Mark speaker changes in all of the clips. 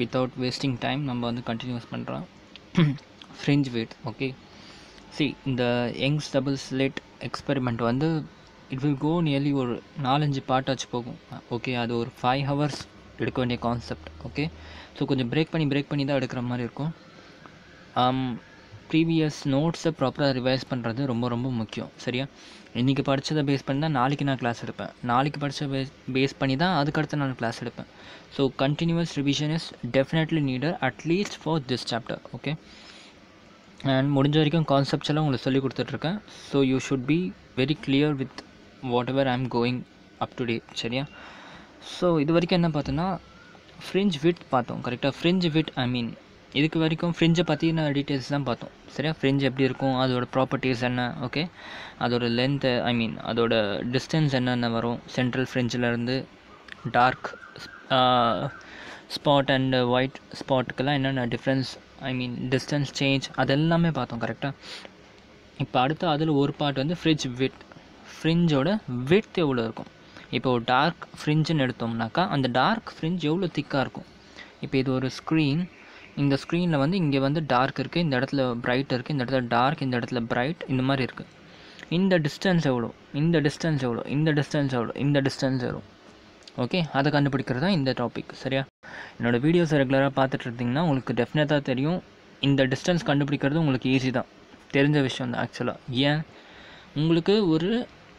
Speaker 1: without wasting time நம்ம வந்து continues பண்ணுறோம் ஃப்ரிஞ்ச் வெயிட் ஓகே சி இந்த யங்ஸ் டபுள் ஸ்லிட் எக்ஸ்பெரிமெண்ட் வந்து இட் வில் கோ நியர்லி ஒரு நாலஞ்சு பார்ட்டாச்சு போகும் ஓகே அது ஒரு ஃபைவ் ஹவர்ஸ் எடுக்க வேண்டிய கான்செப்ட் ஓகே ஸோ கொஞ்சம் பிரேக் பண்ணி பிரேக் பண்ணி தான் எடுக்கிற மாதிரி இருக்கும் ப்ரீவியஸ் நோட்ஸை ப்ராப்பராக ரிவைஸ் பண்ணுறது ரொம்ப ரொம்ப முக்கியம் சரியா இன்றைக்கி படித்ததை பேஸ் பண்ணி தான் நாளைக்கு நான் கிளாஸ் எடுப்பேன் நாளைக்கு படித்த பேஸ் பேஸ் பண்ணி தான் அதுக்கடுத்து நான் கிளாஸ் எடுப்பேன் so continuous revision is definitely needed at least for this chapter okay and முடிஞ்ச வரைக்கும் கான்செப்ட்ஸ் எல்லாம் உங்களுக்கு சொல்லி கொடுத்துட்ருக்கேன் so you should be very clear with whatever I am going up today சரியா ஸோ இது வரைக்கும் என்ன பார்த்தோன்னா ஃப்ரிஞ்ச் விட் பார்த்தோம் கரெக்டாக ஃப்ரிஞ்ச் விட் ஐ மீன் இதுக்கு வரைக்கும் ஃப்ரிஞ்சை பற்றின டீட்டெயில்ஸ் தான் பார்த்தோம் சரியா ஃப்ரிஞ்ச் எப்படி இருக்கும் அதோட ப்ராப்பர்ட்டிஸ் என்ன ஓகே அதோட லென்த்து ஐ மீன் அதோட டிஸ்டன்ஸ் என்னென்ன வரும் சென்ட்ரல் ஃப்ரிஞ்சிலேருந்து டார்க் ஸ்பாட் அண்ட் ஒயிட் ஸ்பாட்டுக்கெல்லாம் என்னென்ன difference I mean distance change அதெல்லாமே பார்த்தோம் கரெக்டாக இப்போ அடுத்து அதில் ஒரு பார்ட் வந்து ஃப்ரிட்ஜ் விட் ஃப்ரிஞ்சோட விட்த் எவ்வளோ இருக்கும் இப்போ ஒரு டார்க் ஃப்ரிஞ்சுன்னு எடுத்தோம்னாக்கா அந்த டார்க் ஃப்ரிஞ்ச் எவ்வளோ திக்காக இருக்கும் இப்போ இது ஒரு ஸ்க்ரீன் இந்த ஸ்க்ரீனில் வந்து இங்கே வந்து டார்க் இருக்குது இந்த இடத்துல பிரைட் இருக்குது இந்த இடத்துல டார்க் இந்த இடத்துல பிரைட் இந்த மாதிரி இருக்குது இந்த டிஸ்டன்ஸ் எவ்வளோ இந்த டிஸ்டன்ஸ் எவ்வளோ இந்த டிஸ்டன்ஸ் எவ்வளோ இந்த டிஸ்டன்ஸ் எவ்வளோ ஓகே அதை கண்டுபிடிக்கிறது தான் இந்த டாபிக் சரியா என்னோடய வீடியோஸ் ரெகுலராக பார்த்துட்டு இருந்தீங்கன்னா உங்களுக்கு டெஃபினட்டாக தெரியும் இந்த டிஸ்டன்ஸ் கண்டுபிடிக்கிறது உங்களுக்கு ஈஸி தான் தெரிஞ்ச விஷயம் தான் ஆக்சுவலாக ஏன் உங்களுக்கு ஒரு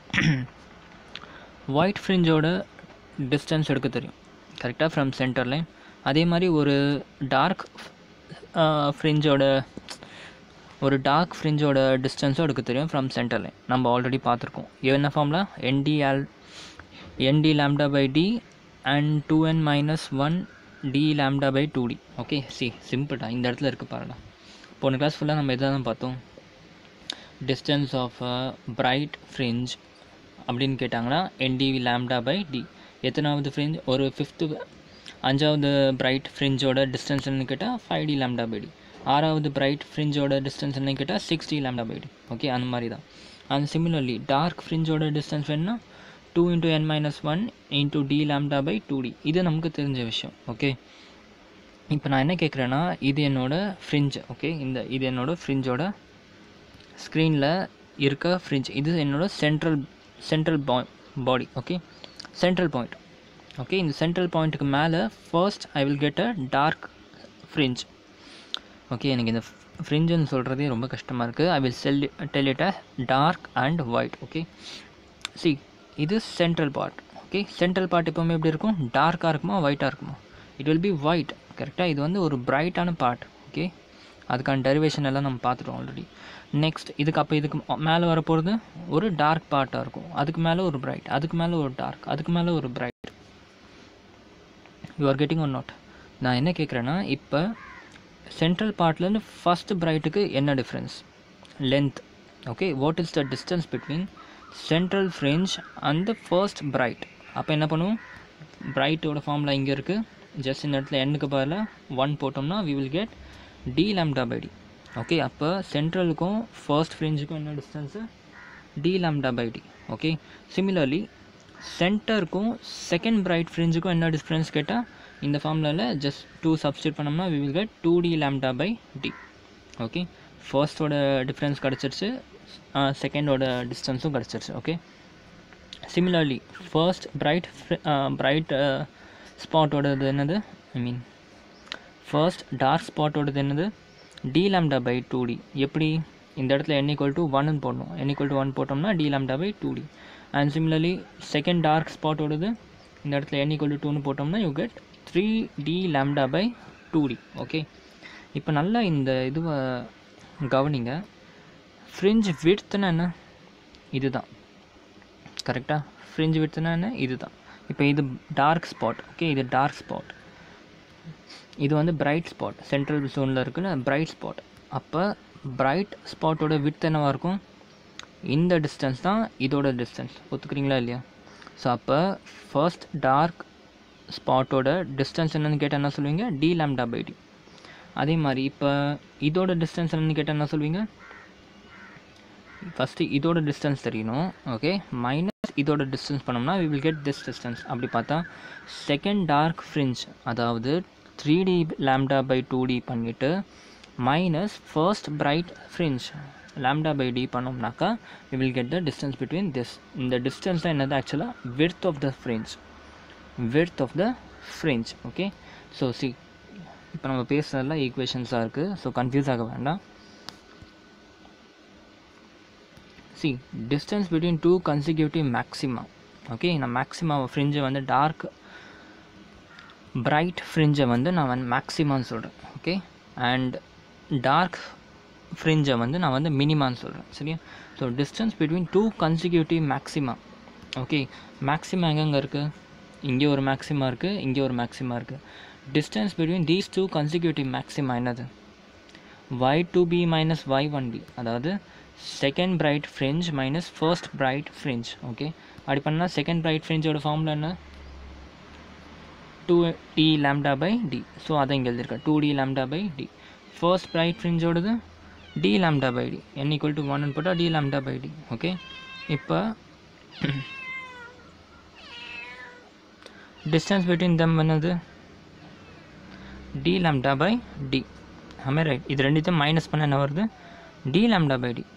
Speaker 1: ஒயிட் ஃப்ரிஞ்சோட டிஸ்டன்ஸ் எடுக்க தெரியும் கரெக்டாக ஃப்ரம் சென்டர் லைன் அதே மாதிரி ஒரு டார்க் ஃப்ரிஞ்சோட ஒரு டார்க் ஃப்ரிஞ்சோட டிஸ்டன்ஸும் எடுக்க தெரியும் ஃப்ரம் சென்டர் லைன் நம்ம ஆல்ரெடி பார்த்துருக்கோம் என்ன ஃபார்மில் NDL ND lambda by D and two N minus one D lambda by two D okay see சிம்பிள்டா இந்த இடத்துல இருக்குது பாருடா போன கிளாஸ் ஃபுல்லாக நம்ம இதை தான் பார்த்தோம் டிஸ்டன்ஸ் ஆஃப் பிரைட் ஃப்ரிஞ்ச் அப்படின்னு கேட்டாங்கன்னா என்டி லேம்டா பை டி எத்தனாவது ஃப்ரிஞ்ச் ஒரு ஃபிஃப்த்து அஞ்சாவது பிரைட் ஃப்ரிஞ்சோட டிஸ்டன்ஸ் என்ன கேட்டால் five d lambda by d ஆறாவது பிரைட் ஃப்ரிஞ்சோட டிஸ்டன்ஸ் என்ன கேட்டால் six d lambda by d okay அந்த மாதிரி தான் அண்ட் சிமிலர்லி டார்க் ஃப்ரிஞ்சோட டிஸ்டன்ஸ் வேணுன்னா two into n minus one into d lambda by two d இது நமக்கு தெரிஞ்ச விஷயம் ஓகே இப்போ நான் என்ன கேட்குறேன்னா இது என்னோடய ஃப்ரிஞ்ச் ஓகே இந்த இது என்னோடய ஃப்ரிஞ்சோட ஸ்க்ரீனில் இருக்க ஃப்ரிஞ்ச் இது என்னோடய சென்ட்ரல் சென்ட்ரல் பா body okay central point okay இந்த சென்ட்ரல் பாயிண்ட்டுக்கு மேலே first I will get a dark fringe okay எனக்கு இந்த ஃப்ரிஞ்சுன்னு சொல்கிறதே ரொம்ப கஷ்டமாக இருக்குது I will sell tell it a dark and white okay see இது central part okay central part எப்போவுமே எப்படி இருக்கும் டார்க்காக இருக்குமா ஒயிட்டாக இருக்குமா இட் வில் பி ஒயிட் கரெக்டாக இது வந்து ஒரு பிரைட்டான பார்ட் ஓகே அதுக்கான டெரிவேஷன் எல்லாம் நம்ம பார்த்துட்டோம் ஆல்ரெடி நெக்ஸ்ட் இதுக்கு அப்போ இதுக்கு மேலே வரப்போகிறது ஒரு டார்க் பார்ட்டாக இருக்கும் அதுக்கு மேலே ஒரு பிரைட் அதுக்கு மேலே ஒரு டார்க் அதுக்கு மேலே ஒரு bright you are getting one not நான் என்ன கேட்குறேன்னா இப்போ சென்ட்ரல் பார்ட்லேருந்து ஃபஸ்ட் பிரைட்டுக்கு என்ன difference length okay what is the distance between central fringe and the first bright அப்போ என்ன பண்ணுவோம் பிரைட்டோட ஃபார்மில் இங்கே இருக்குது ஜஸ்ட் இந்த இடத்துல எண்ணுக்கு பதில் ஒன் போட்டோம்னா we will get d lambda by d okay அப்போ சென்ட்ரலுக்கும் ஃபர்ஸ்ட் ஃப்ரிஞ்சுக்கும் என்ன distance d lambda by d okay similarly சென்டருக்கும் செகண்ட் பிரைட் ஃப்ரிஞ்சுக்கும் என்ன டிஃப்ரென்ஸ் கேட்டால் இந்த ஃபார்முலாவில் ஜஸ்ட் டூ சப்ஸ்டியூட் பண்ணோம்னா we will get two d lambda by d okay ஃபர்ஸ்டோட டிஃப்ரென்ஸ் கிடச்சிருச்சு செகண்டோட டிஸ்டன்ஸும் கிடச்சிருச்சு okay similarly first bright bright ஸ்பாட்டோடது என்னது ஐ மீன் ஃபர்ஸ்ட் டார்க் ஸ்பாட்டோடது என்னது d lambda by two D எப்படி இந்த இடத்துல என் ஈக்குவல் டு ஒன்னு போடணும் என் ஈக்குவல் டு ஒன் போட்டோம்னா d lambda by two d and similarly second dark ஸ்பாட்டோடது இந்த இடத்துல என் ஈக்குவல் டு டூன்னு போட்டோம்னா you get three d lambda by two D okay இப்போ நல்லா இந்த இதுவை கவனிங்க ஃப்ரிஞ்ச் விட்த்னா என்ன இதுதான் கரெக்டாக ஃப்ரிஞ்ச் விட்த்னா என்ன இதுதான் இப்போ இது டார்க் ஸ்பாட் ஓகே இது டார்க் ஸ்பாட் இது வந்து பிரைட் ஸ்பாட் சென்ட்ரல் ஜோனில் இருக்குன்னு பிரைட் ஸ்பாட் அப்போ பிரைட் ஸ்பாட்டோட விட்த் என்னவாக இருக்கும் இந்த டிஸ்டன்ஸ் தான் இதோட டிஸ்டன்ஸ் ஒத்துக்கிறீங்களா இல்லையா ஸோ அப்போ ஃபர்ஸ்ட் டார்க் ஸ்பாட்டோட டிஸ்டன்ஸ் என்னன்னு கேட்டால் என்ன சொல்லுவீங்க டி லேம்டா பை டி அதே மாதிரி இப்போ இதோட டிஸ்டன்ஸ் என்னன்னு கேட்டால் என்ன சொல்லுவீங்க ஃபஸ்ட்டு இதோட டிஸ்டன்ஸ் தெரியணும் ஓகே மைனஸ் இதோட டிஸ்டன்ஸ் பண்ணோம்னா we will get this distance அப்படி பார்த்தா செகண்ட் டார்க் ஃப்ரிஞ்ச் அதாவது three d lambda by two d பண்ணிவிட்டு minus first bright fringe lambda by d பண்ணோம்னாக்கா we will get the distance between this இந்த distance தான் என்னது ஆக்சுவலாக width of the fringe width of the fringe okay so see இப்போ நம்ம பேசுகிறதுலாம் ஈக்குவேஷன்ஸாக இருக்குது ஸோ கன்ஃபியூஸ் ஆக வேண்டாம் see distance between two consecutive maxima okay நான் மேக்ஸிமா ஃப்ரிஞ்சை வந்து டார்க் பிரைட் ஃப்ரிஞ்சை வந்து நான் வந்து மேக்ஸிமான்னு சொல்கிறேன் ஓகே அண்ட் டார்க் ஃப்ரிஞ்சை வந்து நான் வந்து மினிமான்னு சொல்கிறேன் சரியா so distance between two consecutive maxima okay maxima எங்கெங்கே இருக்குது இங்கே ஒரு மேக்ஸிமா இருக்குது இங்கே ஒரு மேக்ஸிமா இருக்குது distance between these two consecutive maxima என்னது y two b minus y one b அதாவது second bright fringe minus first bright fringe okay அப்படி பண்ணால் செகண்ட் பிரைட் ஃப்ரிஞ்சோட ஃபார்முலா என்ன two d lambda by d so அதை இங்கே எழுதியிருக்கேன் two d lambda by d first bright ஃப்ரிஞ்சோடது d lambda by d n equal to ஒன்னு போட்டால் d lambda by d okay இப்போ டிஸ்டன்ஸ் பிட்வீன் தம் என்னது d lambda by d am I right இது ரெண்டுத்தையும் மைனஸ் பண்ண என்ன வருது டி லேம்டா பை டி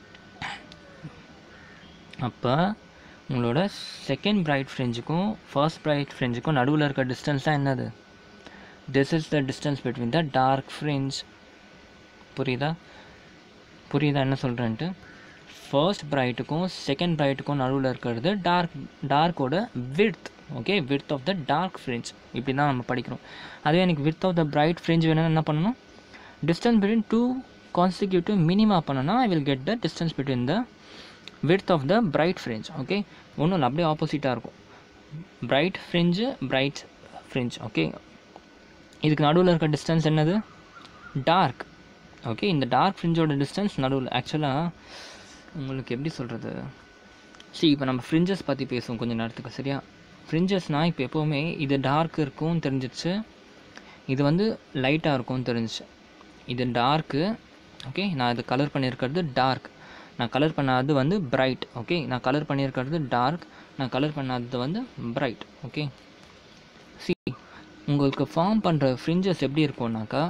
Speaker 1: அப்போ உங்களோட செகண்ட் பிரைட் ஃப்ரெஞ்சுக்கும் ஃபர்ஸ்ட் பிரைட் ஃப்ரெஞ்சுக்கும் நடுவில் இருக்க டிஸ்டன்ஸ் தான் என்னது this is the distance between the dark fringe புரியுதா புரியுதா என்ன சொல்கிறேன்ட்டு ஃபர்ஸ்ட் பிரைட்டுக்கும் செகண்ட் பிரைட்டுக்கும் நடுவில் இருக்கிறது டார்க் டார்க்கோட width okay width of the dark fringe இப்படி தான் நம்ம படிக்கிறோம் அதுவே எனக்கு width of the bright fringe வேணும்னு என்ன பண்ணணும் distance between two consecutive minima பண்ணனா I will get the distance between the width of the bright fringe okay ஒன்றும் இல்லை அப்படியே ஆப்போசிட்டாக இருக்கும் bright fringe bright fringe okay இதுக்கு நடுவில் இருக்க டிஸ்டன்ஸ் என்னது டார்க் ஓகே இந்த டார்க் ஃப்ரிஞ்சோட டிஸ்டன்ஸ் நடுவில் ஆக்சுவலாக உங்களுக்கு எப்படி சொல்கிறது சரி இப்போ நம்ம ஃப்ரிஞ்சஸ் பற்றி பேசுவோம் கொஞ்சம் நேரத்துக்கு சரியா ஃப்ரிஞ்சஸ்னால் இப்போ எப்போவுமே இது டார்க் இருக்கும் தெரிஞ்சிச்சு இது வந்து லைட்டாக இருக்கும்னு தெரிஞ்சிச்சு இது டார்க்கு ஓகே நான் இது கலர் பண்ணியிருக்கிறது டார்க் நான் கலர் பண்ணாதது வந்து பிரைட் ஓகே நான் கலர் பண்ணியிருக்கிறது டார்க் நான் கலர் பண்ணாதது வந்து பிரைட் ஓகே சி உங்களுக்கு ஃபார்ம் பண்ணுற ஃப்ரிஞ்சஸ் எப்படி இருக்கும்னாக்கா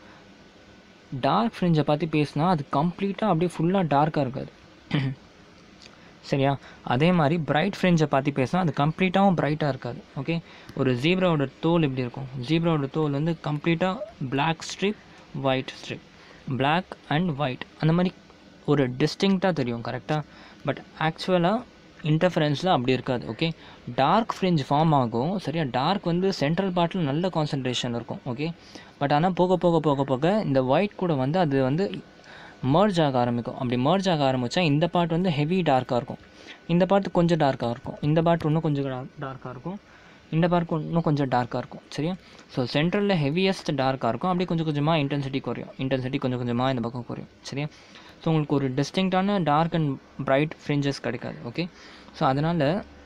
Speaker 1: டார்க் ஃப்ரிஞ்சை பற்றி பேசினா அது கம்ப்ளீட்டாக அப்படியே ஃபுல்லாக டார்க்காக இருக்காது சரியா அதே மாதிரி பிரைட் ஃப்ரிஞ்சை பற்றி பேசினா அது கம்ப்ளீட்டாகவும் பிரைட்டாக இருக்காது ஓகே ஒரு ஜீப்ராவோட தோல் எப்படி இருக்கும் ஜீப்ராவோட தோல் வந்து கம்ப்ளீட்டாக black stripe white stripe black and white அந்த மாதிரி ஒரு டிஸ்டிங்க்டாக தெரியும் கரெக்டாக பட் ஆக்சுவலாக இன்டர்ஃபரன்ஸில் அப்படி இருக்காது ஓகே டார்க் ஃப்ரிஞ்ச் ஃபார்ம் ஆகும் சரியா டார்க் வந்து சென்ட்ரல் பார்ட்டில் நல்ல கான்சன்ட்ரேஷன் இருக்கும் ஓகே பட் ஆனால் போக போக போக போக இந்த ஒயிட் கூட வந்து அது வந்து மர்ஜ் ஆக ஆரம்பிக்கும் அப்படி மர்ஜ் ஆக ஆரம்பித்தா இந்த பார்ட் வந்து ஹெவி டார்க்காக இருக்கும் இந்த பார்ட் கொஞ்சம் டார்க்காக இருக்கும் இந்த பார்ட் இன்னும் கொஞ்சம் டார்க்காக இருக்கும் இந்த பார்ட் இன்னும் கொஞ்சம் டார்க்காக இருக்கும் சரியா ஸோ சென்ட்ரலில் ஹெவியஸ்ட் டார்க்காக இருக்கும் அப்படியே கொஞ்சம் கொஞ்சமாக இன்டென்சிட்டி குறையும் இன்டென்சிட்டி கொஞ்சம் கொஞ்சமாக இந்த பக்கம் குறையும் சரியா ஸோ உங்களுக்கு ஒரு டிஸ்டிங்டான டார்க் அண்ட் பிரைட் ஃப்ரிஞ்சஸ் கிடைக்காது ஓகே ஸோ அதனால்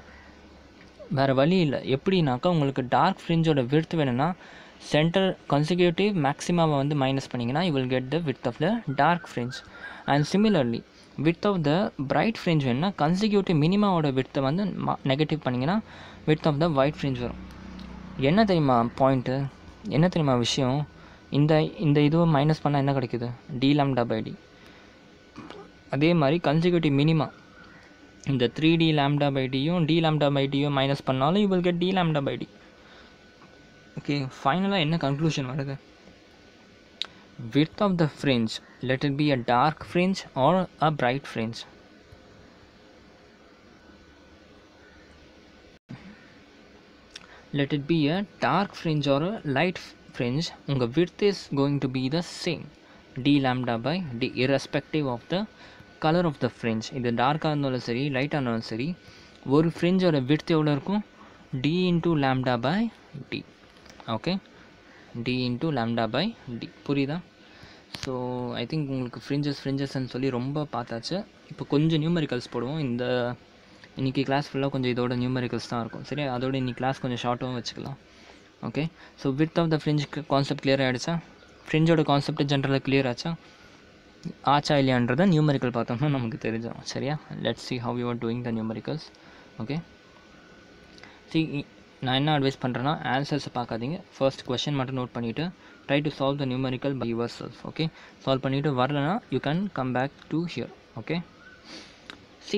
Speaker 1: வேறு வழி இல்லை எப்படின்னாக்கா உங்களுக்கு டார்க் ஃப்ரிஞ்சோட விர்த் வேணும்னா சென்டர் கன்சிக்யூட்டிவ் மேக்ஸிமாவை வந்து மைனஸ் பண்ணிங்கன்னா you will get the width of the dark fringe and similarly width of the bright fringe வேணும்னா கன்சிக்யூட்டிவ் மினிமாவோட வித்தை வந்து நெகட்டிவ் பண்ணிங்கன்னா width of the white fringe வரும் என்ன தெரியுமா பாயிண்ட்டு என்ன தெரியுமா விஷயம் இந்த இந்த இதுவை மைனஸ் பண்ணால் என்ன கிடைக்குது டி லாம்டா பை டி அதே மாதிரி கன்சிக்யூட்டிவ் மினிமா இந்த த்ரீ டி லேம்டா பை டியும் டி லேம்டா பை டியும் மைனஸ் பண்ணாலும் you will get d lambda by d okay ஃபைனலாக என்ன கன்க்ளூஷன் வருது width of the fringe let it be a dark fringe or a bright fringe let it be a dark fringe or a light f- fringe உங்கள் width is going to be the same d lambda by d irrespective of the color of the fringe இது டார்க்காக இருந்தாலும் சரி லைட்டாக இருந்தாலும் சரி ஒரு ஃப்ரிஞ்சோட width எவ்வளோ இருக்கும் d into lambda by d okay d into lambda by d புரியுதா ஸோ ஐ திங்க் உங்களுக்கு ஃப்ரிஞ்சஸ் ஃப்ரிஞ்சஸ்ன்னு சொல்லி ரொம்ப பார்த்தாச்சு இப்போ கொஞ்சம் நியூமரிக்கல்ஸ் போடுவோம் இந்த இன்றைக்கி கிளாஸ் ஃபுல்லாக கொஞ்சம் இதோட நியூமரிக்கல்ஸ் தான் இருக்கும் சரி அதோட இன்னைக்கு கிளாஸ் கொஞ்சம் ஷார்ட்டாகவும் வச்சுக்கலாம் okay so width of the fringe concept clear ஆகிடுச்சா ஃப்ரிஞ்சோட கான்செப்ட் ஜென்ரலாக கிளியர் ஆச்சா ஆச்சா இல்லையான்றதை நியூமரிக்கல் பார்த்தோம்னா நமக்கு தெரிஞ்சிடும் சரியா let's see how you are doing the numericals okay see நான் என்ன அட்வைஸ் பண்ணுறேன்னா ஆன்சர்ஸை பார்க்காதீங்க ஃபர்ஸ்ட் கொஷின் மட்டும் நோட் பண்ணிவிட்டு try to solve the numerical by yourself okay solve பண்ணிவிட்டு வரலனா you can come back to here okay see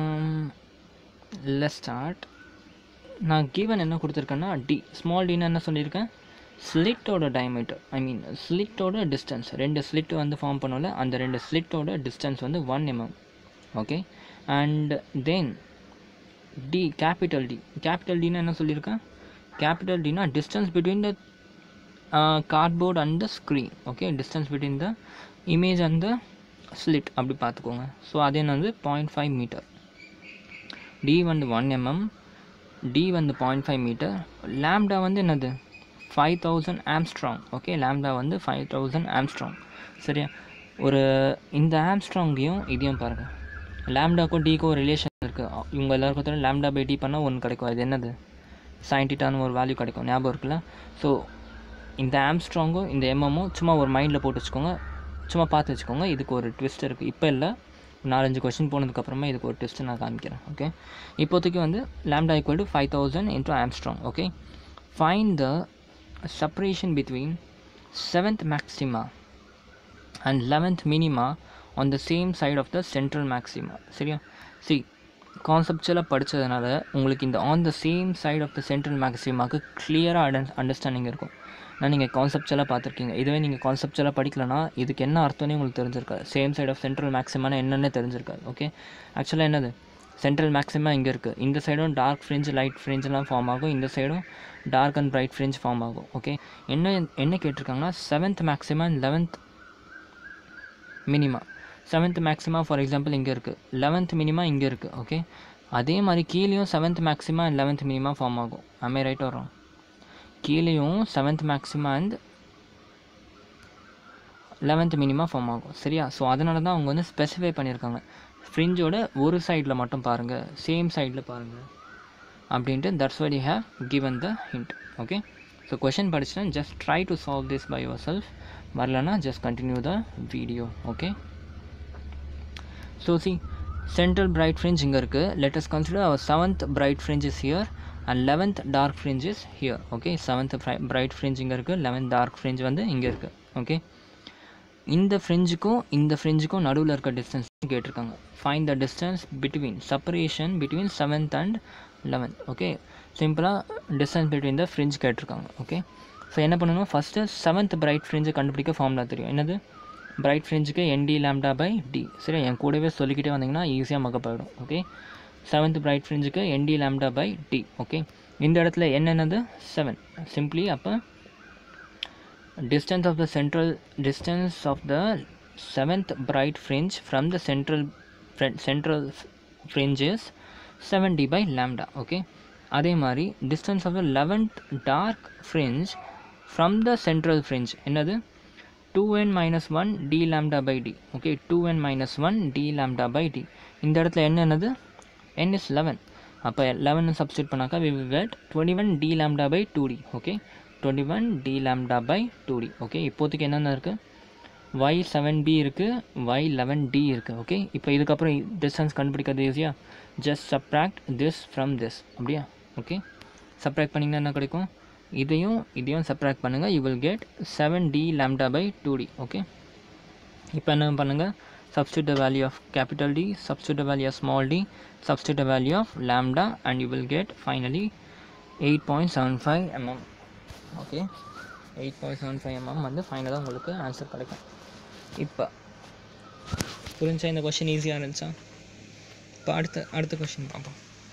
Speaker 1: let's start நான் கிவன் என்ன கொடுத்துருக்கேன்னா டி ஸ்மால் டின்னு என்ன சொல்லியிருக்கேன் ஸ்லிட்டோட டயமீட்டர் ஐ மீன் ஸ்லிட்டோட டிஸ்டன்ஸ் ரெண்டு ஸ்லிட் வந்து ஃபார்ம் பண்ணோம்ல அந்த ரெண்டு ஸ்லிட்டோட டிஸ்டன்ஸ் வந்து one mm okay and then d capital d capital டின்னா என்ன சொல்லியிருக்கேன் கேபிட்டல் டினா distance between the cardboard and the screen okay distance between the image and the slit அப்படி பார்த்துக்கோங்க ஸோ அது என்னது பாயிண்ட் ஃபைவ் மீட்டர் டி வந்து ஒன் எம்எம் டி வந்து பாயிண்ட் ஃபைவ் மீட்டர் லேம்டா வந்து என்னது five thousand angstrom okay lambda வந்து five thousand angstrom சரியா ஒரு இந்த ஆம்ஸ்ட்ராங்கையும் இதையும் பாருங்கள் லேம்டாக்கும் டிக்கும் ஒரு ரிலேஷன் இருக்குது இவங்க எல்லாருக்கும் தெரியும் லேம்டா பை டி பண்ணால் ஒன்று கிடைக்கும் அது என்னது சயின்டிட்டான ஒரு வேல்யூ கிடைக்கும் ஞாபகம் இருக்குல்ல ஸோ இந்த ஆம்ஸ்ட்ராங்கும் இந்த எம்எம்மும் சும்மா ஒரு மைண்டில் போட்டு வச்சுக்கோங்க சும்மா பார்த்து வச்சுக்கோங்க இதுக்கு ஒரு ட்விஸ்ட் இருக்குது இப்போ இல்லை நாலஞ்சு கொஷின் போனதுக்கப்புறமா இதுக்கு ஒரு ட்விஸ்ட்டு நான் காமிக்கிறேன் ஓகே இப்போதைக்கு வந்து lambda equal to five thousand into angstrom okay fine the separation between 7th maxima and 11th minima on the same side of the central maxima சரியா see கான்செப்டுவலாக படித்ததுனால உங்களுக்கு இந்த on the same side of the central மேக்ஸிமாக்கு கிளியராக and understanding இருக்கும் நான் நீங்கள் கான்செப்டுவலாக பார்த்துருக்கீங்க இதுவே நீங்கள் கான்செப்டுவலாக படிக்கலனா இதுக்கு என்ன அர்த்தம்னே உங்களுக்கு தெரிஞ்சிருக்காது சேம் சைட் ஆஃப் சென்ட்ரல் மேக்ஸிமான என்னென்ன தெரிஞ்சிருக்காது ஓகே ஆக்சுவலாக என்னது சென்ட்ரல் மேக்ஸிமா இங்கே இருக்குது இந்த சைடும் டார்க் ஃப்ரிஞ்ச் லைட் ஃப்ரிஞ்செலாம் ஃபார்ம் ஆகும் இந்த சைடும் dark and bright fringe form ஆகும் ஓகே என்ன என்ன கேட்டிருக்காங்கன்னா seventh maxima and eleventh minima seventh maxima for example இங்கே இருக்குது லெவன்த் மினிமா இங்கே இருக்குது ஓகே அதே மாதிரி கீழேயும் seventh maxima and eleventh minima form ஆகும் அமே ரைட் வரும் கீழேயும் seventh maxima and eleventh minima form ஆகும் சரியா ஸோ அதனால தான் அவங்க வந்து ஸ்பெசிஃபை பண்ணியிருக்காங்க ஃப்ரிஞ்சோட ஒரு சைடில் மட்டும் பாருங்கள் சேம் சைடில் பாருங்கள் அப்படின்ட்டு that's what you have given the hint okay so question படிச்சுன்னா just try to solve this by yourself வரலன்னா just continue the video okay so see central bright fringe இங்கே இருக்குது let us consider our seventh bright fringe is here and eleventh dark fringe is here okay seventh bright fringe இங்கே இருக்குது eleventh dark fringe வந்து இங்கே இருக்குது okay இந்த ஃப்ரிஞ்சுக்கும் இந்த ஃப்ரிஞ்சுக்கும் நடுவில் இருக்க டிஸ்டன்ஸ் கேட்டிருக்காங்க fine the distance between separation between seventh and eleventh okay சிம்பிளாக டிஸ்டன்ஸ் பிட்வீன் த ஃப்ரிஞ்ச் கேட்டிருக்காங்க ஓகே ஸோ என்ன பண்ணணும் ஃபஸ்ட்டு செவன்த் பிரைட் ஃப்ரிஞ்சை கண்டுபிடிக்க ஃபார்முலா தெரியும் என்னது பிரைட் ஃப்ரிஞ்சுக்கு என்டி லேம்டா பை டி சரி என் கூடவே சொல்லிக்கிட்டே வந்தீங்கன்னா ஈஸியாக மகப்பாயிடும் ஓகே செவன்த் பிரைட் ஃப்ரிஞ்சுக்கு n d lambda by d okay இந்த இடத்துல என்னென்னது செவன் சிம்பிளி அப்போ distance of the central distance of the seventh bright fringe from the central fr- central f- fringe is 7d by lambda okay அதே மாதிரி distance of the 11th dark fringe from the central fringe என்னது 2n minus 1 d lambda by d okay 2n minus 1 d lambda by d இந்த இடத்துல என்ன என்னது n is 11 அப்போ 11 substitute பண்ணாக்கா we will get 21 d lambda by 2d okay 21 d lambda by 2d okay இப்போதைக்கு என்னென்ன இருக்குது y 7b இருக்குது y 11d இருக்குது ஓகே இப்போ இதுக்கப்புறம் டிஸ்டன்ஸ் கண்டுபிடிக்கிறது ஈஸியாக just subtract this from this அப்படியா ஓகே சப்ராக்ட் பண்ணிங்கன்னா என்ன கிடைக்கும் இதையும் இதையும் சப்ராக்ட் பண்ணுங்கள் you will get seven d lambda by two D okay இப்போ என்ன பண்ணுங்கள் substitute the value of capital D substitute the value of small d substitute the value of lambda and you will get finally 8.75 mm okay eight point seven five mm வந்து ஃபைனலாக உங்களுக்கு answer கிடைக்கும் இப்போ புரிஞ்சா இந்த கொஷின் ஈஸியாக இருந்துச்சா இப்போ அடுத்த அடுத்த கொஷின் பார்ப்போம்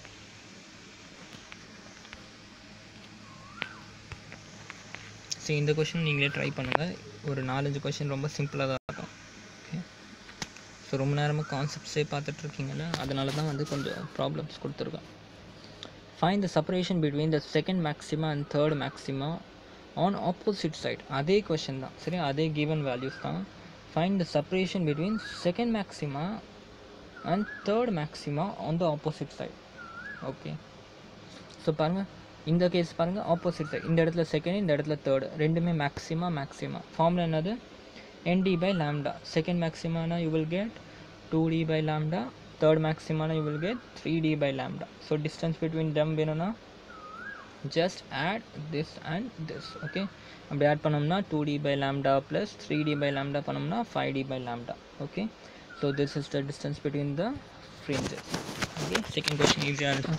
Speaker 1: சரி இந்த கொஷின் நீங்களே ட்ரை பண்ணுங்கள் ஒரு நாலஞ்சு கொஷின் ரொம்ப சிம்பிளாக தான் இருக்கும் ஓகே ஸோ ரொம்ப நேரமாக கான்செப்ட்ஸே பார்த்துட்ருக்கீங்கல்ல அதனால தான் வந்து கொஞ்சம் ப்ராப்ளம்ஸ் கொடுத்துருக்கேன் fine the separation between the second maxima and third maxima on opposite side அதே கொஷின் தான் சரி அதே கிவன் வேல்யூஸ் தான் fine the separation between second maxima and third maxima on the opposite side okay so பாருங்கள் இந்த case பாருங்கள் opposite side இந்த இடத்துல செகண்ட் இந்த இடத்துல தேர்டு ரெண்டுமே மேக்ஸிமா மேக்ஸிமா ஃபார்முலா என்னது nd by lambda second maxima na you will get 2d by lambda third maxima na you will get 3d by lambda so distance between them வேணும்னா just add this and this okay அப்படி add பண்ணோம்னா two d by lambda plus three d by lambda பண்ணோம்னா five d by lambda okay so this is the distance between the fringes okay second question ஈஸியாக இருக்கும்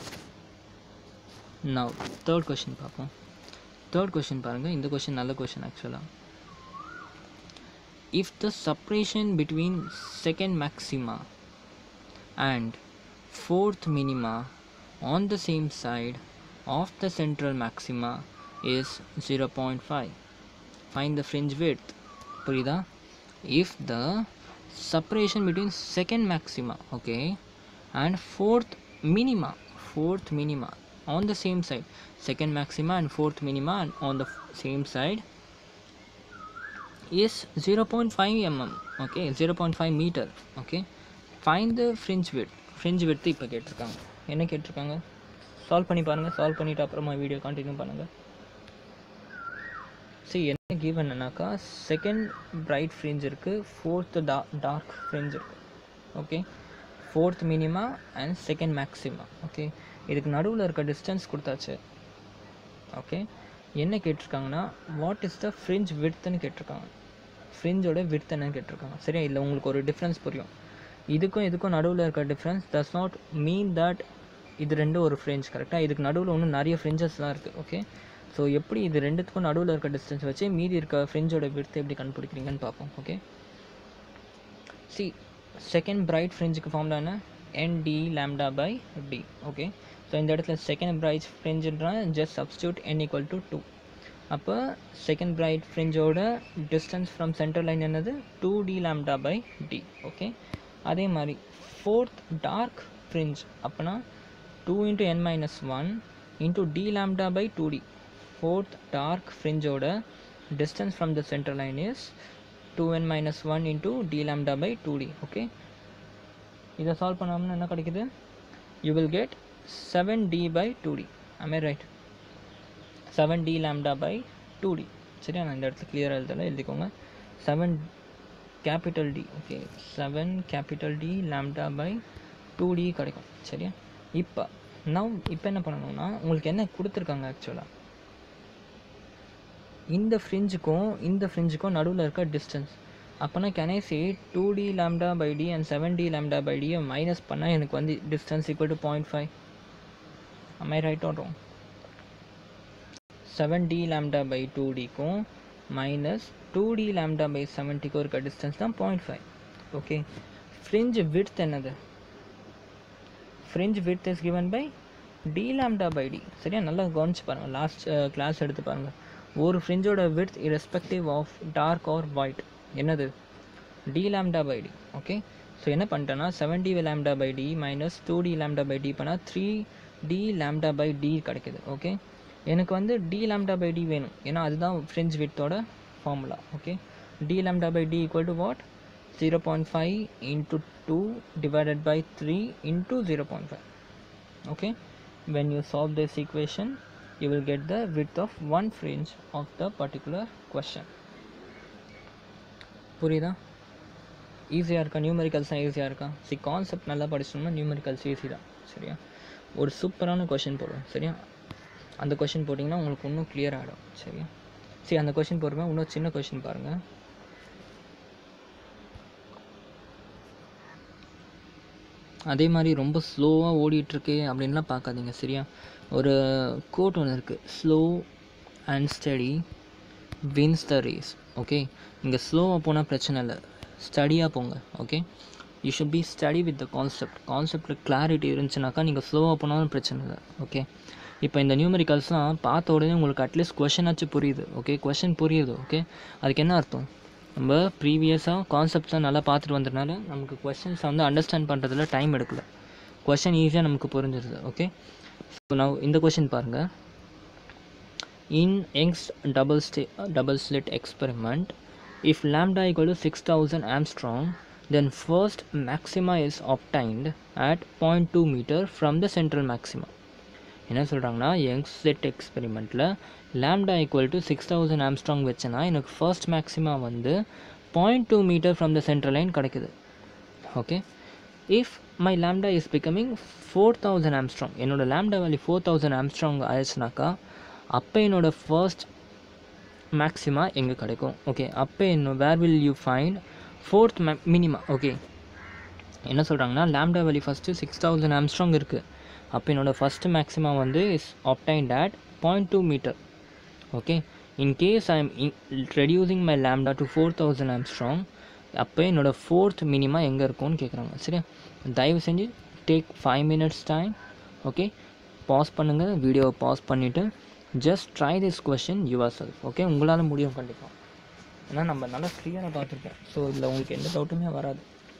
Speaker 1: now third question பார்ப்போம் third question பாருங்கள் இந்த question நல்ல question ஆக்சுவலாக if the separation between second maxima and fourth minima on the same side of the central maxima is 0.5 find the fringe width புரியுதா if the separation between second maxima okay and fourth minima fourth minima on the same side second maxima and fourth minima and on the f- same side is 0.5 mm okay 0.5 meter okay find the fringe width fringe width இப்போ கேட்டிருக்காங்க என்ன கேட்டிருக்காங்க solve பண்ணி பாருங்கள் solve பண்ணிவிட்டு அப்புறமா video continue பண்ணுங்கள் see என்ன கிவன்னாக்கா செகண்ட் பிரைட் ஃப்ரிஞ்ச் இருக்குது ஃபோர்த் டா டார்க் ஃப்ரிஞ்ச் இருக்குது okay fourth minima and second maxima okay இதுக்கு நடுவில் இருக்க டிஸ்டன்ஸ் கொடுத்தாச்சு ஓகே என்ன கேட்டிருக்காங்கன்னா வாட் இஸ் த ஃப்ரிஞ்ச் விட்த்துன்னு கேட்டிருக்காங்க ஃப்ரிஞ்சோட விட்த் என்னன்னு கேட்டிருக்காங்க சரியா இல்லை உங்களுக்கு ஒரு டிஃப்ரென்ஸ் புரியும் இதுக்கும் இதுக்கும் நடுவில் இருக்க difference does not mean that இது ரெண்டும் ஒரு ஃப்ரிஞ்ச் கரெக்டாக இதுக்கு நடுவில் இன்னும் நிறைய ஃப்ரிஞ்சஸ்லாம் இருக்குது ஓகே ஸோ எப்படி இது ரெண்டுத்துக்கும் நடுவில் இருக்க டிஸ்டன்ஸ் வச்சு மீதி இருக்க ஃப்ரிஞ்சோட விட்த் எப்படி கண்டுபிடிக்கிறீங்கன்னு பார்ப்போம் ஓகே சி செகண்ட் பிரைட் ஃப்ரிஞ்சுக்கு ஃபார்ம்ல என்ன n d lambda by d okay so இந்த இடத்துல செகண்ட் பிரைட் ஃப்ரிஞ்சுன்றா just substitute n equal to two அப்போ செகண்ட் பிரைட் ஃப்ரிஞ்சோட டிஸ்டன்ஸ் ஃப்ரம் சென்டர் லைன் என்னது two d lambda by d okay அதே மாதிரி ஃபோர்த் டார்க் ஃப்ரிஞ்ச் அப்போனா two into n minus one into d lambda by two d fourth dark ஃப்ரிஞ்சோட distance from the center line is 2n minus 1 into d lambda by 2d okay இதை solve பண்ணோம்னா என்ன கிடைக்குது you will get 7d by 2d am I right 7d lambda by 2d சரியா நான் இந்த இடத்துல கிளியராக எழுதல எழுதிக்கோங்க 7 capital D okay seven capital D lambda by two d கிடைக்கும் சரியா இப்போ நவ் இப்போ என்ன பண்ணணும்னா உங்களுக்கு என்ன கொடுத்துருக்காங்க ஆக்சுவலாக இந்த ஃப்ரிஞ்சுக்கும் இந்த ஃப்ரிஞ்சுக்கும் நடுவில் இருக்க டிஸ்டன்ஸ் அப்போனா can I say two d lambda by D and seven d lambda by டியை மைனஸ் பண்ணால் எனக்கு வந்து distance equal to point five I right on seven d lambda by two டிக்கும் minus two d lambda by செவன்ட்டிக்கும் இருக்க distance தான் point five okay fringe width என்னது fringe width is given by d lambda by d சரியா நல்லா கவனிச்சு பாருங்கள் last class எடுத்து பாருங்கள் ஒரு ஃப்ரிஞ்சோட width irrespective of dark or white என்னது d lambda by d okay so என்ன பண்ணிட்டேன்னா seven d lambda by d minus two d lambda by d பண்ணால் three d lambda by d கிடைக்குது ஓகே எனக்கு வந்து டி லேம்டா பை டி வேணும் ஏன்னா அதுதான் ஃப்ரிஞ்ச் வித்தோட formula okay d lambda by d equal to what zero point five into two divided by three into zero point five okay when you solve this equation you will get the width of one fringe of the particular question புரியுதா ஈஸியாக இருக்கா நியூமெரிக்கல்ஸ்லாம் ஈஸியாக இருக்கா C concept நல்லா படிச்சோம்னா numericals easy தான் சரியா ஒரு சூப்பரான கொஷின் போடுவோம் சரியா அந்த கொஷின் போட்டிங்கன்னா உங்களுக்கு இன்னும் clear ஆகிடும் சரியா சரி அந்த கொஷின் போடுவேன் இன்னும் சின்ன கொஷின் பாருங்கள் அதே மாதிரி ரொம்ப ஸ்லோவாக ஓடிட்டுருக்கு அப்படின்லாம் பார்க்காதீங்க சரியா ஒரு கோட் ஒன்று இருக்குது slow and steady wins the race okay இங்கே ஸ்லோவாக போனால் பிரச்சனை இல்லை ஸ்டடியாக போங்க okay you should be steady with the concept கான்செப்டில் கிளாரிட்டி இருந்துச்சுனாக்கா நீங்கள் ஸ்லோவாக போனாலும் பிரச்சனை இல்லை ஓகே இப்போ இந்த நியூமெரிக்கல்ஸ்லாம் பார்த்த உடனே உங்களுக்கு அட்லீஸ்ட் கொஷனாச்சும் புரியுது ஓகே கொஷின் புரியுது ஓகே அதுக்கு என்ன அர்த்தம் நம்ம ப்ரீவியஸாக கான்செப்ட்ஸாக நல்லா பார்த்துட்டு வந்ததுனால நமக்கு கொஷின்ஸை வந்து அண்டர்ஸ்டாண்ட் பண்ணுறதுல டைம் எடுக்கல கொஷின் ஈஸியாக நமக்கு புரிஞ்சிருது ஓகே ஸோ நான் இந்த கொஷின் பாருங்கள் in Young's double stay double slit experiment if lambda equal to six thousand angstrom then first maxima is obtained at point two metre from the central maxima என்ன சொல்கிறாங்கன்னா Young's set எக்ஸ்பெரிமெண்ட்டில் lambda equal to six thousand angstrom வச்சேன்னா எனக்கு first maxima வந்து point two metre from the central line கிடைக்குது okay if my lambda is becoming four thousand angstrom என்னோட lambda value four thousand Armstrong ஆயிடுச்சுனாக்கா அப்போ என்னோட first maxima எங்கே கிடைக்கும் okay அப்போ இன்னும் where will you find fourth may minima okay என்ன சொல்கிறாங்கன்னா lambda value first six thousand angstrom இருக்குது அப்போ என்னோட ஃபஸ்ட்டு மேக்ஸிமா வந்து is obtained at point two metre okay in case I am reducing my lambda to four thousand angstrom அப்போ என்னோட fourth minima எங்கே இருக்கும்னு கேட்குறாங்க சரியா தயவு செஞ்சு take five minutes time okay pause பண்ணுங்கள் வீடியோவை பாஸ் பண்ணிவிட்டு just try this question yourself okay உங்களால் முடியும் கண்டிப்பாக ஏன்னா நம்ம நல்லா ஃப்ரீயாக பார்த்துருக்கோம் ஸோ இதில் உங்களுக்கு எந்த டவுட்டுமே வராது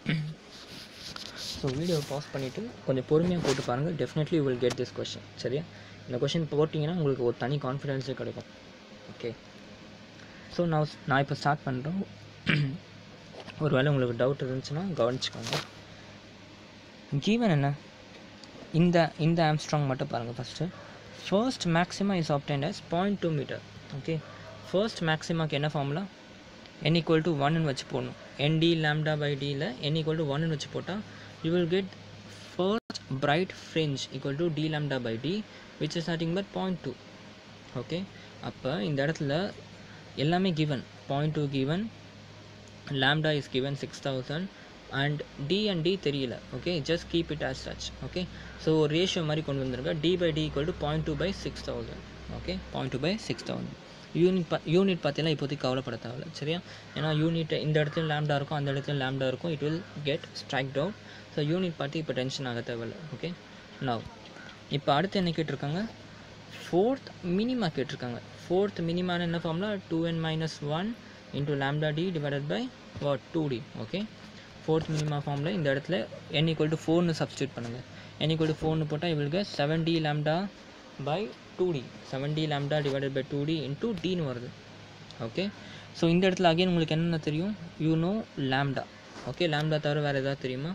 Speaker 1: ஸோ வீடியோவை பாஸ் பண்ணிவிட்டு கொஞ்சம் பொறுமையாக போட்டு பாருங்கள் definitely will get this question சரியா இந்த கொஷின் போட்டிங்கன்னா உங்களுக்கு ஒரு தனி கான்ஃபிடென்ஸே கிடைக்கும் ஓகே ஸோ நான் நான் இப்போ ஸ்டார்ட் பண்ணுறோம் ஒரு வேளை உங்களுக்கு டவுட் இருந்துச்சுன்னா கவனிச்சுக்கோங்க ஜீவன் என்ன இந்த இந்த ஆம்ஸ்ட்ராங் மட்டும் பாருங்கள் first first maxima is obtained as point two metre okay first மேக்ஸிமாக்கு என்ன ஃபார்முலா n equal to 1 ன்னு வச்சு போடணும் nd lambda by d ல n equal to 1 ன்னு வச்சு போட்டால் you will get first bright fringe equal to d lambda by d which is nothing but 0.2 okay அப்போ இந்த இடத்துல எல்லாமே given 0.2 given lambda is given 6000 and d and d தெரியல okay just keep it as such okay so ratio மாதிரி கொண்டு வந்திருக்க d by d equal to 0.2 by 6000 okay 0.2 by 6000 unit பா unit பார்த்தீங்கன்னா இப்போதைக்கு கவலைப்பட தேவையில்ல சரியா ஏன்னா யூனிட் இந்த இடத்துல லேம்டா இருக்கும் அந்த இடத்துல லேம்டா இருக்கும் it will get strike down so unit பார்த்து இப்போ டென்ஷன் ஆக தேவையில்ல ஓகே நவ் இப்போ அடுத்து என்ன கேட்டிருக்காங்க ஃபோர்த் மினிமா கேட்டிருக்காங்க ஃபோர்த் மினிமான என்ன formula two N minus one into lambda d divided by what two D okay fourth minima ஃபார்மில் இந்த இடத்துல n ஈக்குவல் டு ஃபோர்னு சப்ஸ்டியூட் பண்ணுங்கள் n ஈக்குவல் டு ஃபோர்னு போட்டால் இவளுக்கு seven d lambda by two d seven d lambda divided by two d into டின்னு வருது ஓகே ஸோ இந்த இடத்துல அகைன் உங்களுக்கு என்னென்ன தெரியும் you know lambda okay lambda தவிர வேறு எதாவது தெரியுமா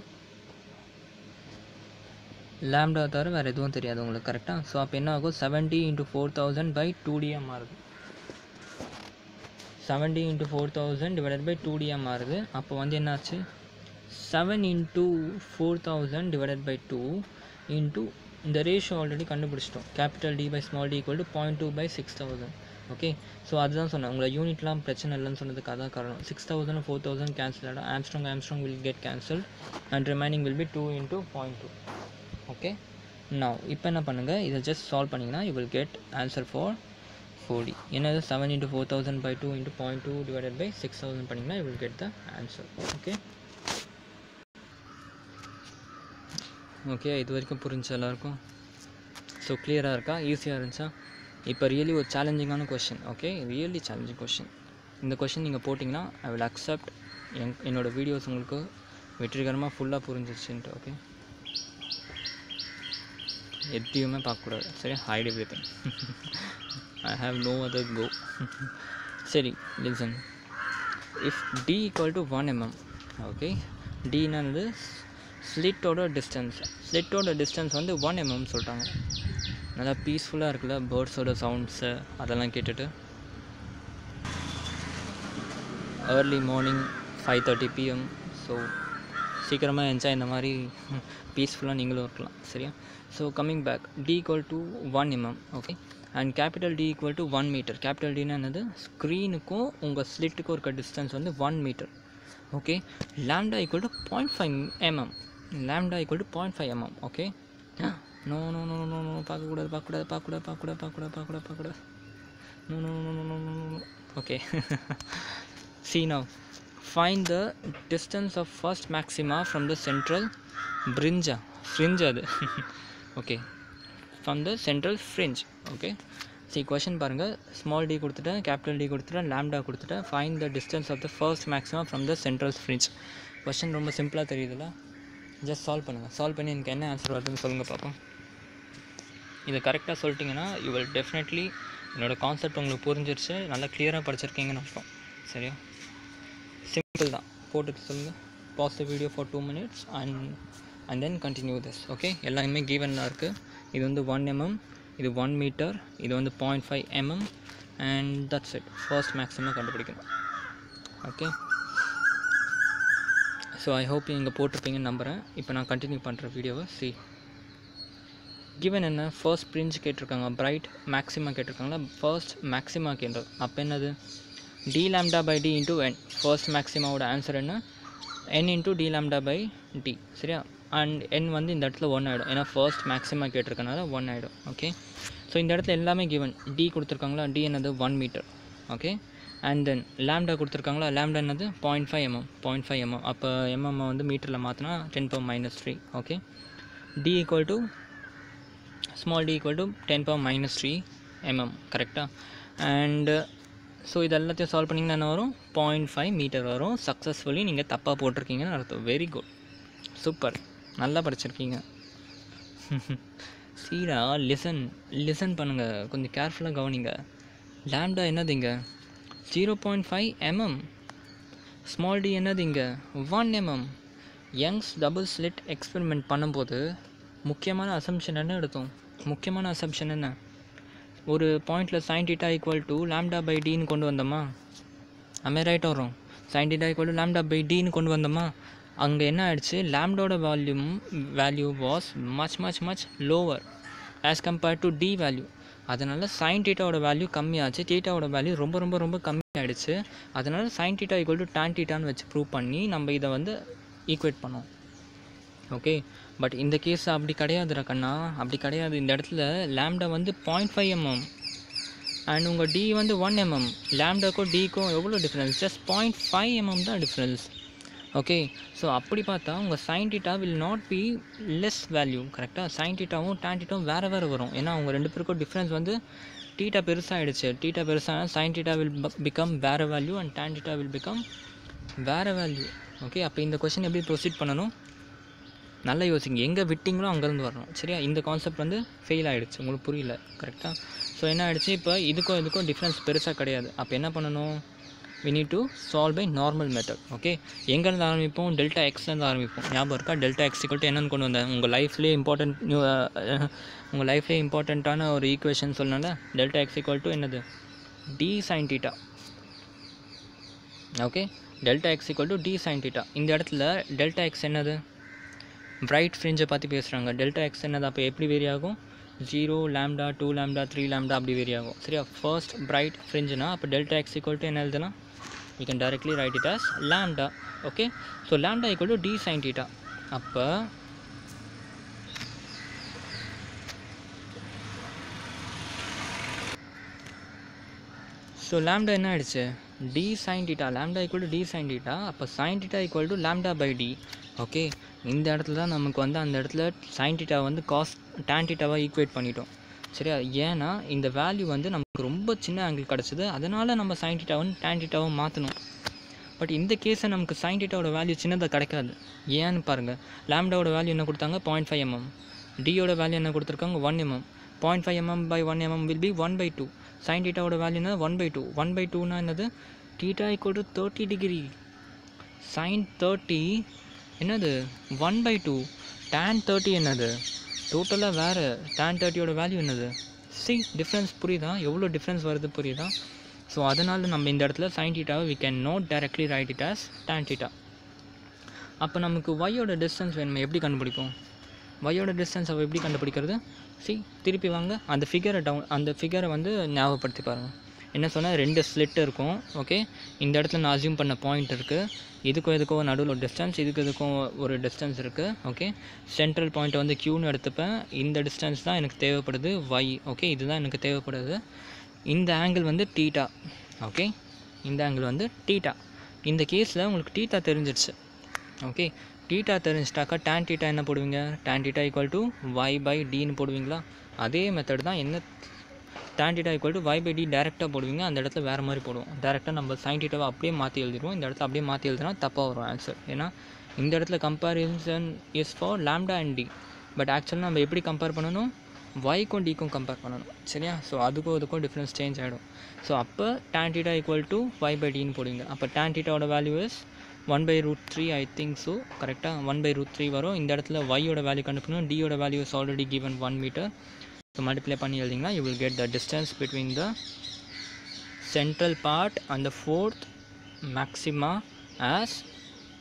Speaker 1: லேம்டா தவிர வேறு எதுவும் தெரியாது உங்களுக்கு கரெக்டாக ஸோ அப்போ என்ன ஆகும் seven D into four thousand by two டியாக மாறுது seven D into four thousand divided by two டியாக மாறுது அப்போ வந்து என்னாச்சு seven into four thousand divided by two into இந்த ரேஷியோ ஆல்ரெடி கண்டுபிடிச்சிட்டோம் capital D by small d equal to point two by six thousand okay so அதுதான் சொன்னேன் உங்களை யூனிட்லாம் பிரச்சனை இல்லைன்னு சொன்னதுக்கு அதான் காரணம் six thousand four thousand cancel ஆகிடும் angstrom angstrom will get cancel and remaining will be two into point two okay நான் இப்போ என்ன பண்ணுங்கள் இதை ஜஸ்ட் சால்வ் பண்ணிங்கன்னா you will get answer for four d என்னது seven into four thousand by two into point two divided by six thousand பண்ணிங்கன்னா you will get the answer okay okay இது வரைக்கும் புரிஞ்சு எல்லாருக்கும் ஸோ கிளியராக இருக்கா ஈஸியாக இருந்துச்சா இப்போ ரியலி ஒரு சேலஞ்சிங்கான question okay really challenging question இந்த கொஷின் நீங்கள் போட்டிங்கன்னா ஐ வில் அக்செப்ட் என் என்னோடய வீடியோஸ் உங்களுக்கு வெற்றிகரமாக ஃபுல்லாக புரிஞ்சிச்சுன்ட்டு ஓகே எதையுமே பார்க்கக்கூடாது சரி hide everything I have no other go சரி listen if d equal to one mm okay டின்னு ஸ்லிட்டோட டிஸ்டன்ஸ் ஸ்லிட்டோட டிஸ்டன்ஸ் வந்து ஒன் எம்எம் சொல்லிட்டாங்க நல்லா பீஸ்ஃபுல்லாக இருக்குல்ல பேர்ட்ஸோட சவுண்ட்ஸு அதெல்லாம் கேட்டுட்டு early morning five thirty PM so சீக்கிரமாக என்ஜாய் இந்த மாதிரி பீஸ்ஃபுல்லாக நீங்களும் இருக்கலாம் சரியா so coming back d equal to one mm okay and capital D equal to one metre capital டினா என்னது ஸ்க்ரீனுக்கும் உங்கள் ஸ்லிட்டுக்கும் இருக்க டிஸ்டன்ஸ் வந்து one metre okay lambda equal to point five mm lambda equal to point five mm okay no no no no no பார்க்கக்கூடாது பார்க்கக்கூடாது பார்க்கக்கூடாது பார்க்கக்கூடாது பார்க்கக்கூடாது பார்க்கக்கூடாது பார்க்கக்கூடாது no no no no no no okay see now find the distance of first maxima from the central fringe fringe அது okay from the central fringe okay see question பாருங்கள் small d கொடுத்துட்டேன் கேபிட்டல் டி கொடுத்துட்டேன் lambda கொடுத்துட்டேன் find the distance of the first maximum from the central fringe question ரொம்ப சிம்பிளாக தெரியுதுல்ல just solve பண்ணுங்கள் solve பண்ணி எனக்கு என்ன ஆன்சர் வருதுன்னு சொல்லுங்கள் பார்ப்போம் இதை கரெக்டாக சொல்லிட்டீங்கன்னா யூ வில் டெஃபினெட்லி என்னோடய கான்செப்ட் உங்களுக்கு புரிஞ்சிருச்சு நல்லா கிளியராக படிச்சிருக்கீங்கன்னு அர்த்தம் சரியா சிம்பிள் தான் போட்டுட்டு சொல்லுங்கள் pause the video for two minutes and and then continue this okay எல்லாமே கிவன் இருக்குது இது வந்து ஒன் எம்எம் இது ஒன் மீட்டர் இது வந்து point five mm and that's it first maximum கண்டுபிடிக்கணும் ஓகே ஸோ ஐ ஹோப் நீங்கள் போட்டிருப்பீங்கன்னு நம்புகிறேன் இப்போ நான் கண்டினியூ பண்ணுற வீடியோவை சி கிவன் என்ன ஃபர்ஸ்ட் பிரிஞ்ச் கேட்டிருக்காங்க பிரைட் மேக்ஸிமா கேட்டிருக்காங்களா ஃபர்ஸ்ட் மேக்ஸிமா கேட்டது அப்போ என்னது d lambda by d into n first மேக்ஸிமாவோட answer என்ன n into d lambda by d சரியா அண்ட் என் வந்து இந்த இடத்துல ஒன் ஆகிடும் ஏன்னா ஃபர்ஸ்ட் மேக்ஸிமா கேட்டிருக்கனால ஒன் ஆகிடும் ஓகே ஸோ இந்த இடத்துல எல்லாமே கிவன் டி கொடுத்துருக்காங்களா டி என்னது one metre okay and then lambda கொடுத்துருக்காங்களா லேம்டா என்னது point five mm point five mm அப்போ எம்எம் வந்து மீட்டரில் மாற்றினா ten power minus three okay d equal to small d equal to ten power minus three MM கரெக்டாக and so இது எல்லாத்தையும் solve பண்ணிங்கன்னா என்ன வரும் பாயிண்ட் ஃபைவ் மீட்டர் வரும் சக்ஸஸ்ஃபுல்லி நீங்கள் தப்பாக போட்டிருக்கீங்கன்னு அர்த்தம் வெரி குட் சூப்பர் நல்லா படிச்சிருக்கீங்க சீடா லிசன் லிசன் பண்ணுங்கள் கொஞ்சம் கேர்ஃபுல்லாக கவனிங்க லேம்டா என்னது இங்கே zero point five mm small d என்னது இங்கே one mm Young's double slit experiment பண்ணும்போது முக்கியமான அசம்ஷன் என்ன எடுத்தோம் முக்கியமான அசம்ஷன் என்ன ஒரு பாயிண்டில் sine theta equal to lambda by டின்னு கொண்டு வந்தோமா அமே ரைட் வரும் sine theta equal to lambda by டின்னு கொண்டு வந்தோமா அங்கே என்ன ஆயிடுச்சு லேம்டோட volume value was much much much lower as compared to d value அதனால் சைன் டீட்டாவோட வேல்யூ கம்மியாச்சு டீட்டாவோட வேல்யூ ரொம்ப ரொம்ப ரொம்ப கம்மியாயிடுச்சு அதனால் sine theta equal to tan டீட்டான்னு வச்சு ப்ரூவ் பண்ணி நம்ம இதை வந்து ஈக்குவேட் பண்ணோம் ஓகே பட் இந்த கேஸ் அப்படி கிடையாதுடா கண்ணா அப்படி கிடையாது இந்த இடத்துல லேம்டா வந்து பாயிண்ட் ஃபைவ் எம்எம் அண்ட் உங்கள் டி வந்து ஒன் எம்எம் லேம்டாக்கும் டிக்கும் எவ்வளோ difference just point five mm தான் டிஃப்ரென்ஸ் ஓகே ஸோ அப்படி பார்த்தா உங்கள் sine theta will not be less value கரெக்டாக சைன் டீட்டாவும் டேன் டீட்டாவும் வேறு வேறு வரும் ஏன்னா அவங்க ரெண்டு பேருக்கும் டிஃப்ரென்ஸ் வந்து டீட்டா பெருசாகிடுச்சு டீட்டா பெருசாக சைன் டீட்டா வில் பிகம் வேறு value and tan theta will become வேறு வேல்யூ ஓகே அப்போ இந்த கொஷின் எப்படி ப்ரொசீட் பண்ணணும் நல்லா யோசிங்க எங்கே விட்டிங்களோ அங்கேருந்து வரணும் சரியா இந்த கான்செப்ட் வந்து ஃபெயில் ஆகிடுச்சு உங்களுக்கு புரியல கரெக்டாக ஸோ என்ன ஆகிடுச்சு இப்போ இதுக்கும் இதுக்கும் டிஃப்ரென்ஸ் பெருசாக கிடையாது அப்போ என்ன பண்ணணும் we need to solve by normal method okay எங்கேருந்து ஆரம்பிப்போம் டெல்டா எக்ஸ்லேருந்து ஆரம்பிப்போம் ஞாபகம் இருக்கா டெல்டா எக்ஸ் ஈக்குவல் என்னன்னு கொண்டு வந்தேன் உங்கள் லைஃப்லேயே இம்பார்ட்டன்ட் நியூ உங்கள் லைஃப்லேயே இம்பார்ட்டண்ட்டான ஒரு ஈக்குவேஷன் சொன்னால டெல்டா எக்ஸ் ஈக்குவல் டு என்னது d sine theta okay delta x equal to d sine theta இந்த இடத்துல டெல்டா எக்ஸ் என்னது பிரைட் ஃப்ரிஞ்சை பற்றி பேசுகிறாங்க டெல்டா எக்ஸ் என்னது அப்போ எப்படி வேரி ஆகும் zero lambda two lambda three lambda அப்படி வேரி ஆகும் சரியா ஃபர்ஸ்ட் பிரைட் ஃப்ரிஞ்சுனா அப்போ டெல்டா எக்ஸ் ஈக்குவல் டு என்ன எழுதலாம் we can directly write it as lambda okay so lambda equal to d sin theta அப்போ ஸோ லேம்டா என்ன ஆயிடுச்சு d sine theta lambda equal to d sine theta அப்போ sine theta equal to lambda by d okay இந்த இடத்துல தான் நமக்கு வந்து அந்த இடத்துல சைன் டீட்டா வந்து காஸ் டேன் டீட்டாவாக ஈக்குவேட் பண்ணிட்டோம் சரியா ஏன்னா இந்த வேல்யூ வந்து நமக்கு ரொம்ப சின்ன ஆங்கிள் கிடச்சிது அதனால் நம்ம சைன் டீட்டாவும் டேன் டீட்டாவும் மாற்றணும் பட் இந்த கேஸை நமக்கு சைன் டீட்டாவோட வேல்யூ சின்னதாக கிடைக்காது ஏன்னு பாருங்கள் லேம்டாவோட வேல்யூ என்ன கொடுத்தாங்க பாயிண்ட் ஃபைவ் எம்எம் டியோட வேல்யூ என்ன கொடுத்துருக்காங்க one mm point five mm by one mm will be one by two sine டீட்டாவோட வேல்யூ என்ன one by two one by டூனா என்னது theta equal to thirty degree sine thirty என்னது one by two tan thirty என்னது டோட்டலாக வேறு tan தேர்ட்டியோட value என்னது சி டிஃப்ரென்ஸ் புரியுதா எவ்வளோ டிஃப்ரென்ஸ் வருது புரியுதா ஸோ அதனால் நம்ம இந்த இடத்துல சைன் டீட்டாவை we can not directly write it as tan theta அப்போ நமக்கு ஒய்யோட டிஸ்டன்ஸ் வேணுமே எப்படி கண்டுபிடிப்போம் ஒய்யோட டிஸ்டன்ஸ் அவள் எப்படி கண்டுபிடிக்கிறது சி திருப்பி வாங்க அந்த ஃபிகரை டவுன் அந்த ஃபிகரை வந்து ஞாபகப்படுத்தி பாருங்கள் என்ன சொன்னால் ரெண்டு ஸ்லிட் இருக்கும் ஓகே இந்த இடத்துல நான் அசியூம் பண்ண பாயிண்ட் இருக்குது இதுக்கும் இதுக்கும் நடுவில் ஒரு டிஸ்டன்ஸ் இதுக்கு இதுக்கும் ஒரு டிஸ்டன்ஸ் இருக்குது ஓகே சென்ட்ரல் பாயிண்ட்டை வந்து க்யூன்னு எடுத்துப்பேன் இந்த டிஸ்டன்ஸ் தான் எனக்கு தேவைப்படுது ஒய் ஓகே இதுதான் எனக்கு தேவைப்படுது இந்த ஆங்கிள் வந்து டீட்டா ஓகே இந்த ஆங்கிள் வந்து டீட்டா இந்த கேஸில் உங்களுக்கு டீட்டா தெரிஞ்சிடுச்சு ஓகே டீட்டா தெரிஞ்சிட்டாக்கா டேன் டீட்டா என்ன போடுவீங்க tan theta equal to y by டின்னு போடுவீங்களா அதே மெத்தட் தான் என்ன tan theta equal to y by d டேரெக்டாக போடுவீங்க அந்த இடத்துல வேறு மாதிரி போடுவோம் டேரெக்டாக நம்ம சைன் டீட்டாவை அப்படியே மாற்றி எழுதிடுவோம் இந்த இடத்துல அப்படியே மாற்றி எழுதினா தப்பாக வரும் ஆன்சர் ஏன்னா இந்த இடத்துல comparison is for lambda and d but ஆக்சுவலாக நம்ம எப்படி கம்பேர் பண்ணணும் ஒய்க்கும் டிக்கும் கம்பேர் பண்ணணும் சரியா ஸோ அதுக்கும் இதுக்கும் டிஃப்ரென்ஸ் சேஞ்ச் ஆகிடும் ஸோ அப்போ tan theta equal to y by டின்னு போடுவீங்க அப்போ டேன் டீட்டாவோட value is one by root three I think so கரெக்டாக ஒன் பை ரூட் த்ரீ வரும் இந்த இடத்துல ஒய்யோட வேல்யூ கண்டுபிடிக்கணும் டியோட value is already given one metre so multiply பண்ணி எழுதிங்கன்னா you will get the distance between the central part and the fourth maxima as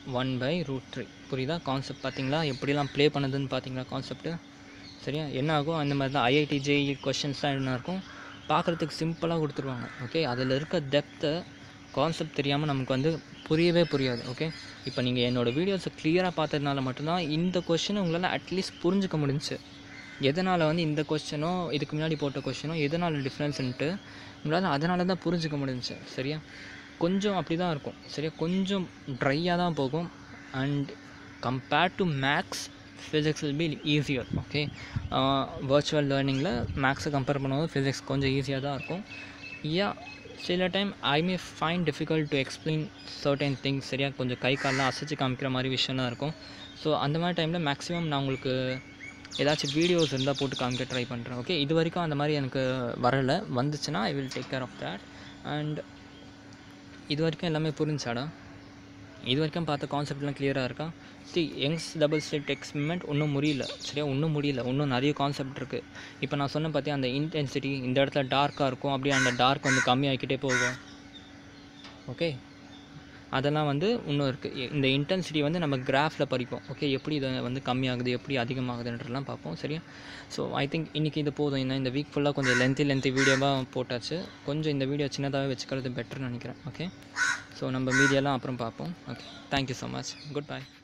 Speaker 1: one by root three புரியுதா concept பார்த்தீங்களா எப்படிலாம் ப்ளே பண்ணுதுன்னு பார்த்தீங்களா கான்செப்ட்டு சரியா என்ன ஆகும் அந்த மாதிரி தான் ஐஐடி ஜேஇ கொஷின்ஸ்லாம் என்ன இருக்கும் பார்க்குறதுக்கு சிம்பிளாக கொடுத்துருவாங்க ஓகே அதில் இருக்க டெப்த்தை கான்செப்ட் தெரியாமல் நமக்கு வந்து புரியவே புரியாது ஓகே இப்போ நீங்கள் என்னோடய வீடியோஸை கிளியராக பார்த்ததுனால மட்டும்தான் இந்த கொஷினை உங்களால் அட்லீஸ்ட் புரிஞ்சுக்க முடிஞ்சுச்சு எதனால் வந்து இந்த கொஸ்டினோ இதுக்கு முன்னாடி போட்ட கொஸ்டினோ எதனால் டிஃப்ரென்ஸ்ன்ட்டு உங்களால் அதனால தான் புரிஞ்சுக்க முடிஞ்சுச்சு சரியா கொஞ்சம் அப்படி தான் இருக்கும் சரியா கொஞ்சம் ட்ரையாக தான் போகும் and compared to maths physics will be easier okay virtual லேர்னிங்கில் மேக்ஸை கம்பேர் பண்ணும்போது ஃபிசிக்ஸ் கொஞ்சம் ஈஸியாக தான் இருக்கும் யா சில time I may fine difficult to explain certain things சரியா கொஞ்சம் கை காலெலாம் அசைச்சு காமிக்கிற மாதிரி விஷயம்லாம் இருக்கும் ஸோ அந்த மாதிரி டைமில் மேக்ஸிமம் நான் உங்களுக்கு ஏதாச்சும் வீடியோஸ் இருந்தால் போட்டு காமிக்க ட்ரை பண்ணுறேன் ஓகே இது வரைக்கும் அந்த மாதிரி எனக்கு வரலை வந்துச்சுன்னா I will take care of that and இது வரைக்கும் எல்லாமே புரிஞ்சாடா இது வரைக்கும் பார்த்த கான்செப்ட்லாம் கிளியராக இருக்கா see Young's double slit experiment ஒன்றும் முடியல சரியா ஒன்றும் முடியல இன்னும் நிறைய கான்செப்ட் இருக்குது இப்போ நான் சொன்ன பார்த்தியா அந்த இன்டென்சிட்டி இந்த இடத்துல டார்க்காக இருக்கும் அப்படியே அந்த டார்க் வந்து கம்மியாகிக்கிட்டே போகும் ஓகே அதெல்லாம் வந்து இன்னும் இருக்குது இந்த இன்டென்சிட்டி வந்து நம்ம கிராஃபில் படிப்போம் ஓகே எப்படி இதை வந்து கம்மியாகுது எப்படி அதிகமாகுதுன்றலாம் பார்ப்போம் சரியா ஸோ ஐ திங்க் இன்றைக்கி இது போதும் இன்னும் இந்த வீக் ஃபுல்லாக கொஞ்சம் லென்த்தி லென்த்தி வீடியோவாக போட்டாச்சு கொஞ்சம் இந்த வீடியோ சின்னதாகவே வச்சுக்கிறது பெட்டர்னு நினைக்கிறேன் ஓகே ஸோ நம்ம மீடியாலாம் அப்புறம் பார்ப்போம் okay thank you so much good by